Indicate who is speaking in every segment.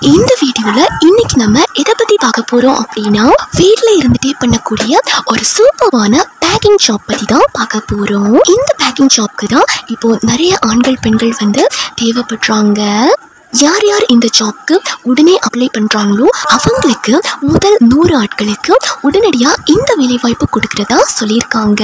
Speaker 1: இந்த வீடியோல இன்னைக்கு நம்ம எதை பத்தி பார்க்க போறோம் அப்படின்னா வீட்ல இருந்துட்டே பண்ணக்கூடிய ஒரு சூப்பரான பேக்கிங் ஷாப் பத்தி தான் பார்க்க போறோம் இந்த பேக்கிங் ஷாப்க்கு தான் இப்போ நிறைய ஆண்கள் பெண்கள் வந்து தேவைப்படுறாங்க யார் யார் இந்த ஜாப்க்கு உடனே அப்ளை பண்றாங்களோ அவங்களுக்கு முதல் நூறு ஆட்களுக்கு உடனடியா இந்த வேலைவாய்ப்பு கொடுக்கறதா சொல்லியிருக்காங்க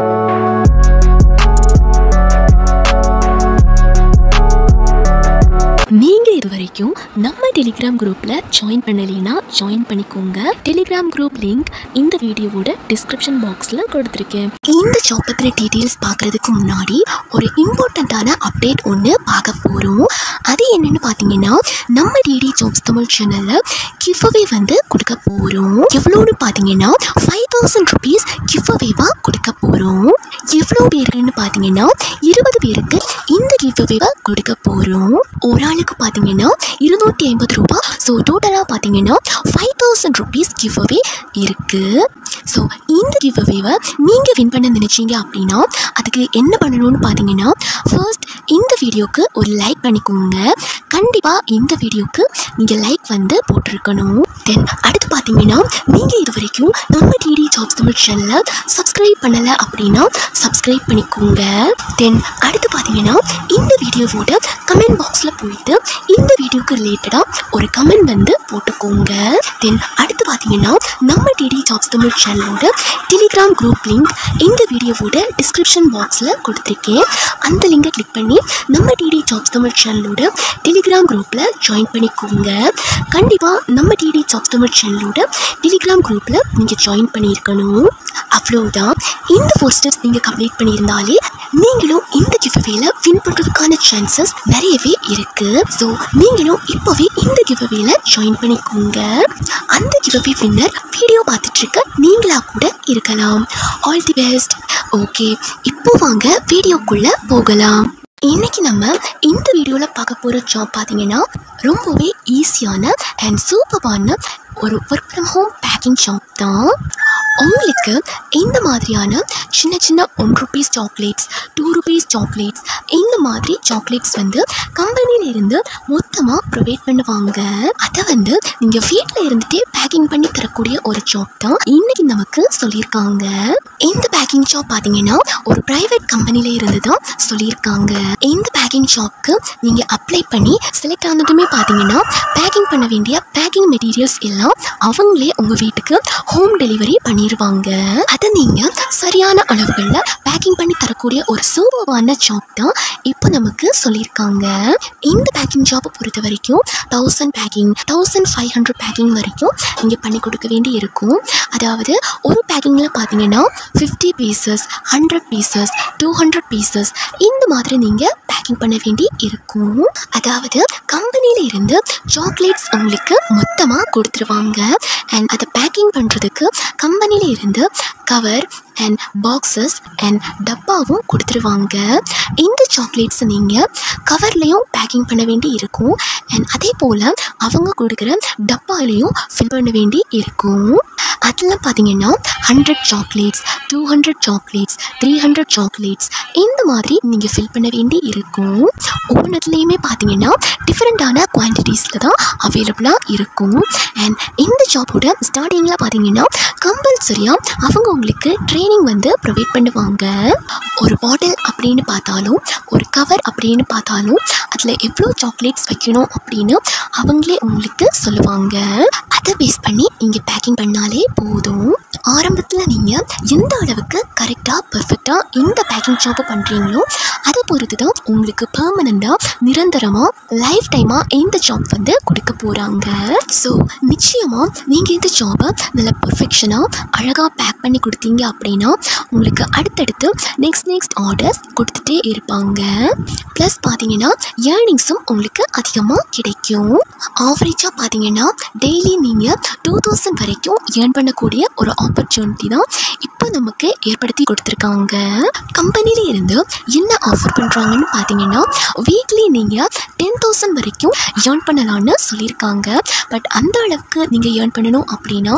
Speaker 1: நீங்க இது வரைக்கும் நம்ம டெலிகிராம் குரூப்ல ஜாயின் பண்ணலைன்னா ஜாயின் பண்ணிக்கோங்க டெலிகிராம் குரூப் லிங்க் இந்த வீடியோவோட டிஸ்கிரிப்ஷன் பாக்ஸ்ல கொடுத்துருக்கேன் இந்த ஜாப் பத்தின டீடைல்ஸ் பார்க்கறதுக்கு முன்னாடி ஒரு இம்பார்ட்டண்ட்டான அப்டேட் ஒன்று பார்க்க போறோம் அது என்னன்னு பார்த்தீங்கன்னா நம்ம டிடி ஜாப்ஸ் தமிழ் சேனல்ல கிஃப்அவே வந்து கொடுக்க போறோம் எவ்வளோன்னு பார்த்தீங்கன்னா ஃபைவ் தௌசண்ட் ருபீஸ் கிஃப்அவேவா கொடுக்க போறோம் எவ்வளோ பேருக்குன்னு பார்த்தீங்கன்னா இருபது பேருக்கு இந்த கிஃப்அவேவை கொடுக்க போறோம் ஒரு ஆளுக்கு பார்த்தீங்கன்னா இருநூத்தி ஐம்பது ரூபாய் ஸோ டோட்டலாக பார்த்தீங்கன்னா ஃபைவ் தௌசண்ட் ருபீஸ் கிவ்அவே இருக்கு ஸோ இந்த கிவ்அவேவை நீங்கள் வின் பண்ண நினைச்சீங்க அப்படின்னா அதுக்கு என்ன பண்ணணும்னு பார்த்தீங்கன்னா ஃபர்ஸ்ட் இந்த வீடியோக்கு ஒரு லைக் பண்ணிக்கோங்க கண்டிப்பாக இந்த வீடியோக்கு நீங்கள் லைக் வந்து போட்டிருக்கணும் தென் அடுத்து பார்த்தீங்கன்னா நீங்கள் இது வரைக்கும் நம்ம டிடி ஜாப்ஸ் தமிழ் சேனலை சப்ஸ்கிரைப் பண்ணலை அப்படின்னா சப்ஸ்கிரைப் பண்ணிக்கோங்க தென் அடுத்து பார்த்தீங்கன்னா இந்த வீடியோவோட கமெண்ட் பாக்ஸில் போயிட்டு இந்த வீடியோக்கு ரிலேட்டடாக ஒரு கமெண்ட் வந்து போட்டுக்கோங்க தென் அடுத்து பார்த்தீங்கன்னா நம்ம டிடி ஜாப்ஸ் தமிழ் சேனலோட டெலிகிராம் குரூப் லிங்க் இந்த வீடியோவோட டிஸ்கிரிப்ஷன் பாக்ஸில் கொடுத்துருக்கேன் அந்த லிங்கை கிளிக் பண்ணி நம்ம டிடி ஜாப்ஸ் தமிழ் சேனலோட டெலிகிராம் குரூப்பில் ஜாயின் பண்ணிக்கோங்க கண்டிப்பாக நம்ம டிடி ஜாப்ஸ் தமிழ் சேனலோட டெலிகிராம் குரூப்பில் நீங்கள் ஜாயின் பண்ணியிருக்கணும் அவ்வளோதான் இந்த ஃபோர் ஸ்டெப்ஸ் நீங்கள் கம்ப்ளீட் பண்ணியிருந்தாலே நீங்களும் இந்த கிஃப்அவேல வின் பண்ணுறதுக்கான சான்சஸ் நிறையவே இருக்கு ஸோ நீங்களும் இப்போவே இந்த கிஃப்அவேல ஜாயின் பண்ணிக்கோங்க அந்த கிஃப்அவே வின்னர் வீடியோ பார்த்துட்டு இருக்க நீங்களா கூட இருக்கலாம் ஆல் தி பெஸ்ட் ஓகே இப்போ வாங்க வீடியோக்குள்ள போகலாம் இன்னைக்கு நம்ம இந்த வீடியோவில் பார்க்க போகிற ஜாப் பார்த்தீங்கன்னா ரொம்பவே ஈஸியான அண்ட் சூப்பரான ஒரு work from home packing shop தான் உங்களுக்கு இந்த மாதிரியான சின்ன சின்ன one rupees chocolates two rupees chocolates இந்த மாதிரி சாக்லேட்ஸ் வந்து கம்பெனியில இருந்து மொத்தமாக ப்ரொவைட் பண்ணுவாங்க அதை வந்து நீங்கள் வீட்டில் இருந்துட்டே பேக்கிங் பண்ணி தரக்கூடிய ஒரு ஜாப் தான் இன்னைக்கு நமக்கு சொல்லியிருக்காங்க இந்த பேக்கிங் ஷாப் பார்த்தீங்கன்னா ஒரு ப்ரைவேட் கம்பெனில இருந்து தான் சொல்லியிருக்காங்க இந்த பேக்கிங் ஷாப்க்கு நீங்கள் அப்ளை பண்ணி செலக்ட் ஆனதுமே பார்த்தீங்கன்னா பேக்கிங் பண்ண வேண்டிய பேக்கிங் மெட்டீரியல்ஸ் எல்லாம் அவங்களே உங்கள் வீட்டுக்கு ஹோம் டெலிவரி பண்ணிடுவாங்க அதை நீங்கள் சரியான அளவுகளில் பேக்கிங் பண்ணி தரக்கூடிய ஒரு சூப்பரான ஜாப் தான் இப்போ நமக்கு சொல்லியிருக்காங்க இந்த பேக்கிங் ஜாப்பை பொறுத்த வரைக்கும் thousand packing thousand five hundred packing வரைக்கும் நீங்கள் பண்ணி கொடுக்க வேண்டி இருக்கும் அதாவது ஒரு பேக்கிங்கில் பார்த்தீங்கன்னா fifty pieces hundred pieces two hundred pieces இந்த மாதிரி நீங்கள் பேக்கிங் பண்ண வேண்டி இருக்கும் அதாவது கம்பெனியில இருந்து சாக்லேட்ஸ் உங்களுக்கு மொத்தமாக கொடுத்துருவாங்க அண்ட் அதை பேக்கிங் பண்ணுறதுக்கு கம்பெனியில இருந்து கவர் அண்ட் பாக்ஸஸ் அண்ட் டப்பாவும் கொடுத்துருவாங்க இந்த சாக்லேட்ஸை நீங்கள் கவர்லேயும் பேக்கிங் பண்ண வேண்டி இருக்கும் அண்ட் அதே போல் அவங்க கொடுக்குற டப்பாலையும் ஃபில் பண்ண வேண்டி இருக்கும் அதில் பார்த்தீங்கன்னா hundred chocolates two hundred chocolates three hundred chocolates இந்த மாதிரி நீங்கள் ஃபில் பண்ண வேண்டி இருக்கும் ஒவ்வொன்றத்துலேயுமே பார்த்தீங்கன்னா டிஃப்ரெண்ட்டான குவான்டிட்டிஸில் தான் அவைலபிளாக இருக்கும் அண்ட் இந்த ஜாபோட ஸ்டார்டிங்கில் பார்த்தீங்கன்னா கம்பல்சரியாக அவங்க உங்களுக்கு ட்ரைனிங் வந்து ப்ரொவைட் பண்ணுவாங்க ஒரு பாட்டில் அப்படின்னு பார்த்தாலும் ஒரு கவர் அப்படின்னு பார்த்தாலும் அதில் எவ்வளோ சாக்லேட்ஸ் வைக்கணும் அப்படின்னு அவங்களே உங்களுக்கு சொல்லுவாங்க அதை பேஸ் பண்ணி நீங்கள் பேக்கிங் பண்ணாலே போதும் ஆரம்பத்தில் நீங்கள் எந்த அளவுக்கு கரெக்டாக பர்ஃபெக்டாக இந்த பேக்கிங் ஜாப்பை பண்ணுறீங்களோ அதை பொறுத்து தான் உங்களுக்கு பெர்மனண்ட்டாக நிரந்தரமாக லைஃப் டைமாக இந்த ஜாப் வந்து கொடுக்க போகிறாங்க ஸோ நிச்சயமாக நீங்கள் இந்த ஜாபை நல்ல பர்ஃபெக்ஷனாக அழகாக பேக் பண்ணி கொடுத்தீங்க அப்படின்னா உங்களுக்கு அடுத்தடுத்து நெக்ஸ்ட் நெக்ஸ்ட் ஆர்டர்ஸ் கொடுத்துட்டே இருப்பாங்க ப்ளஸ் பார்த்தீங்கன்னா ஏர்னிங்ஸும் உங்களுக்கு அதிகமாக கிடைக்கும் ஆவரேஜாக பார்த்தீங்கன்னா டெய்லி நீங்கள் டூ தௌசண்ட் வரைக்கும் ஏர்ன் பண்ணக்கூடிய ஒரு ஆப்பர்ச்சுனிட்டி தான் இப்போ நமக்கு ஏற்படுத்தி கொடுத்துருக்காங்க கம்பெனியில இருந்து என்ன ஆஃபர் பண்ணுறாங்கன்னு பார்த்தீங்கன்னா வீக்லி நீங்கள் டென் தௌசண்ட் வரைக்கும் ஏர்ன் பண்ணலாம்னு சொல்லியிருக்காங்க பட் அந்த அளவுக்கு நீங்கள் ஏர்ன் பண்ணணும் அப்படின்னா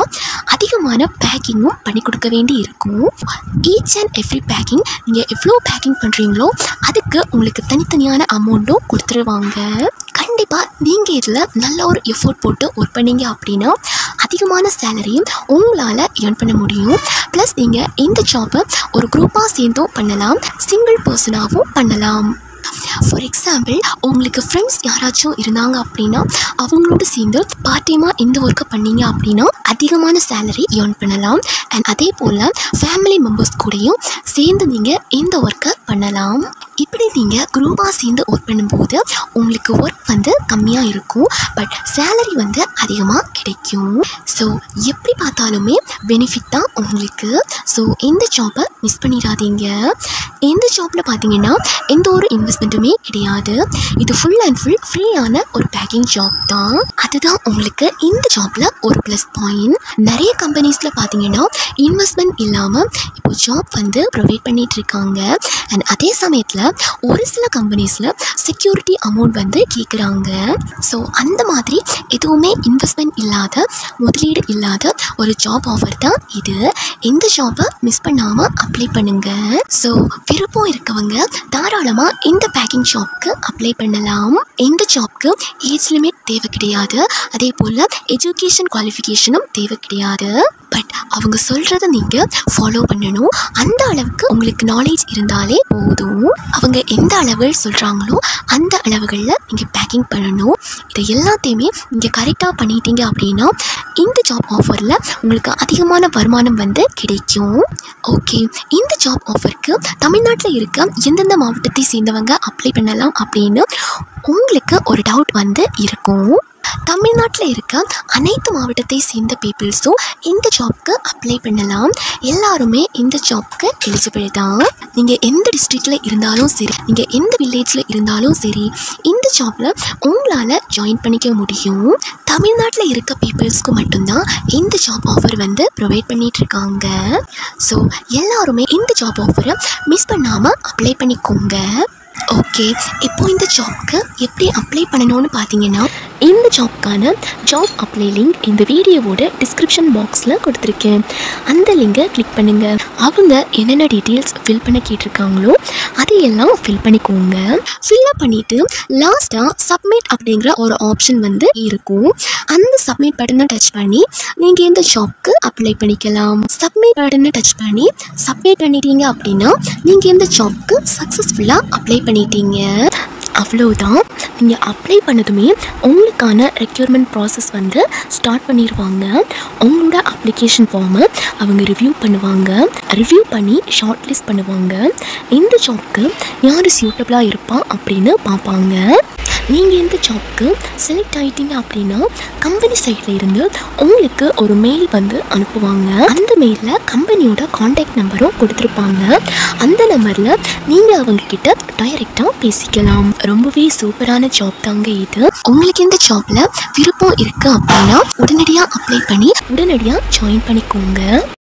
Speaker 1: அதிகமான பேக்கிங்கும் பண்ணி கொடுக்க வேண்டி இருக்கும் ஈச் அண்ட் எவ்ரி பேக்கிங் நீங்கள் எவ்வளோ பேக்கிங் பண்ணுறீங்களோ அதுக்கு உங்களுக்கு தனித்தனியான அமௌண்ட்டும் கொடுத்துருவாங்க கண்டிப்பாக நீங்கள் இதில் நல்ல ஒரு எஃபோர்ட் போட்டு ஒர்க் பண்ணீங்க அப்படின்னா அதிகமான சேலரியும் உங்களால் ஏர்ன் பண்ண முடியும் ப்ளஸ் நீங்கள் இந்த ஜாப்பை ஒரு குரூப்பாக சேர்ந்தும் பண்ணலாம் சிங்கிள் பர்சனாகவும் பண்ணலாம் ஃபார் எக்ஸாம்பிள் உங்களுக்கு ஃப்ரெண்ட்ஸ் யாராச்சும் இருந்தாங்க அப்படின்னா அவங்களோட சேர்ந்து பார்ட் டைமாக இந்த ஒர்க்கை பண்ணீங்க அப்படின்னா அதிகமான சேலரி ஏர்ன் பண்ணலாம் அண்ட் அதே போல் ஃபேமிலி மெம்பர்ஸ் கூடயும் சேர்ந்து நீங்கள் இந்த ஒர்க்கை பண்ணலாம் இப்படி நீங்கள் குரூப்பாக சேர்ந்து ஒர்க் பண்ணும்போது உங்களுக்கு ஒர்க் வந்து கம்மியாக இருக்கும் பட் சேலரி வந்து அதிகமாக கிடைக்கும் ஸோ எப்படி பார்த்தாலுமே பெனிஃபிட் தான் உங்களுக்கு ஸோ இந்த ஜாப்பை மிஸ் பண்ணிடாதீங்க இந்த ஜாப்பில் பார்த்தீங்கன்னா எந்த ஒரு இன்வெஸ்ட்மெண்ட்டுமே கிடையாது இது ஃபுல் அண்ட் ஃபுல் ஃப்ரீயான ஒரு பேக்கிங் ஜாப் தான் அதுதான் உங்களுக்கு இந்த ஜாப்பில் ஒரு ப்ளஸ் பாயிண்ட் நிறைய கம்பெனிஸில் பார்த்தீங்கன்னா இன்வெஸ்ட்மெண்ட் இல்லாமல் இப்போ ஜாப் வந்து ப்ரொவைட் பண்ணிட்டு இருக்காங்க அண்ட் அதே சமயத்தில் ஒரு சில கம்பெனிஸில் செக்யூரிட்டி அமௌண்ட் வந்து கேட்குறாங்க ஸோ அந்த மாதிரி எதுவுமே இன்வெஸ்ட்மெண்ட் இல்லாத முதலீடு இல்லாத ஒரு ஜாப் ஆஃபர் தான் இது இந்த ஜாப்பை மிஸ் பண்ணாமல் அப்ளை பண்ணுங்க ஸோ விருப்பம் இருக்கவங்க தாராளமாக இந்த பேக்கிங் ஜாப்க்கு அப்ளை பண்ணலாம் இந்த ஜாப்க்கு ஏஜ் லிமிட் தேவை கிடையாது அதே போல் எஜுகேஷன் குவாலிஃபிகேஷனும் தேவை கிடையாது பட் அவங்க சொல்கிறத நீங்கள் ஃபாலோ பண்ணணும் அந்த அளவுக்கு உங்களுக்கு நாலேஜ் இருந்தாலே போதும் அவங்க எந்த அளவுகள் சொல்கிறாங்களோ அந்த அளவுகளில் நீங்கள் பேக்கிங் பண்ணணும் இதை எல்லாத்தையுமே நீங்கள் கரெக்டாக பண்ணிட்டீங்க அப்படின்னா இந்த ஜாப் ஆஃபரில் உங்களுக்கு அதிகமான வருமானம் வந்து கிடைக்கும் ஓகே இந்த ஜாப் ஆஃபருக்கு தமிழ்நாட்டில் இருக்க எந்தெந்த மாவட்டத்தை சேர்ந்தவங்க அப்ளை பண்ணலாம் அப்படின்னு உங்களுக்கு ஒரு டவுட் வந்து இருக்கும் தமிழ்நாட்டில் இருக்க அனைத்து மாவட்டத்தை சேர்ந்த பீப்புள்ஸும் இந்த ஜாப்க்கு அப்ளை பண்ணலாம் எல்லாருமே இந்த ஜாப்க்கு எலிஜிபிள் தான் நீங்கள் எந்த டிஸ்ட்ரிக்டில் இருந்தாலும் சரி நீங்கள் எந்த வில்லேஜில் இருந்தாலும் சரி இந்த ஜாப்பில் உங்களால் ஜாயின் பண்ணிக்க முடியும் தமிழ்நாட்டில் இருக்க பீப்புள்ஸ்க்கு மட்டும்தான் இந்த ஜாப் ஆஃபர் வந்து ப்ரொவைட் பண்ணிட்டு இருக்காங்க ஸோ எல்லாருமே இந்த ஜாப் ஆஃபரை மிஸ் பண்ணாமல் அப்ளை பண்ணிக்கோங்க ஓகே இப்போ இந்த ஜாப்க்கு எப்படி அப்ளை பண்ணணும்னு பார்த்தீங்கன்னா இந்த ஜாப்க்கான ஜாப் அப்ளை லிங்க் இந்த வீடியோவோட டிஸ்கிரிப்ஷன் பாக்ஸில் கொடுத்துருக்கேன் அந்த லிங்கை கிளிக் பண்ணுங்கள் அவங்க என்னென்ன டீட்டெயில்ஸ் ஃபில் பண்ண கேட்டிருக்காங்களோ அதையெல்லாம் ஃபில் பண்ணிக்கோங்க ஃபில்அப் பண்ணிவிட்டு லாஸ்ட்டாக சப்மிட் அப்படிங்கிற ஒரு ஆப்ஷன் வந்து இருக்கும் அந்த சப்மிட் பட்டனை டச் பண்ணி நீங்கள் இந்த ஜாப்க்கு அப்ளை பண்ணிக்கலாம் சப்மிட் பட்டனை டச் பண்ணி சப்மிட் பண்ணிட்டீங்க அப்படின்னா நீங்கள் இந்த ஜாப்க்கு சக்ஸஸ்ஃபுல்லாக அப்ளை பண்ணிட்டீங்க அவ்வளோதான் நீங்கள் அப்ளை பண்ணதுமே உங்களுக்கான ரெக்யூர்மெண்ட் ப்ராசஸ் வந்து ஸ்டார்ட் பண்ணிடுவாங்க உங்களோட அப்ளிகேஷன் ஃபார்மை அவங்க ரிவ்யூ பண்ணுவாங்க ரிவ்யூ பண்ணி ஷார்ட் லிஸ்ட் பண்ணுவாங்க இந்த ஜாப்க்கு யார் சூட்டபிளாக இருப்பா அப்படின்னு பார்ப்பாங்க நீங்கள் இந்த ஜாப்க்கு செலக்ட் ஆகிட்டீங்க அப்படின்னா கம்பெனி சைடில் இருந்து உங்களுக்கு ஒரு மெயில் வந்து அனுப்புவாங்க அந்த மெயிலில் கம்பெனியோட காண்டாக்ட் நம்பரும் கொடுத்துருப்பாங்க அந்த நம்பரில் நீங்கள் அவங்க கிட்ட டைரெக்டாக பேசிக்கலாம் ரொம்பவே சூப்பரான ஜாப் தாங்க இது உங்களுக்கு இந்த ஜாப்பில் விருப்பம் இருக்குது அப்படின்னா உடனடியாக அப்ளை பண்ணி உடனடியாக ஜாயின் பண்ணிக்கோங்க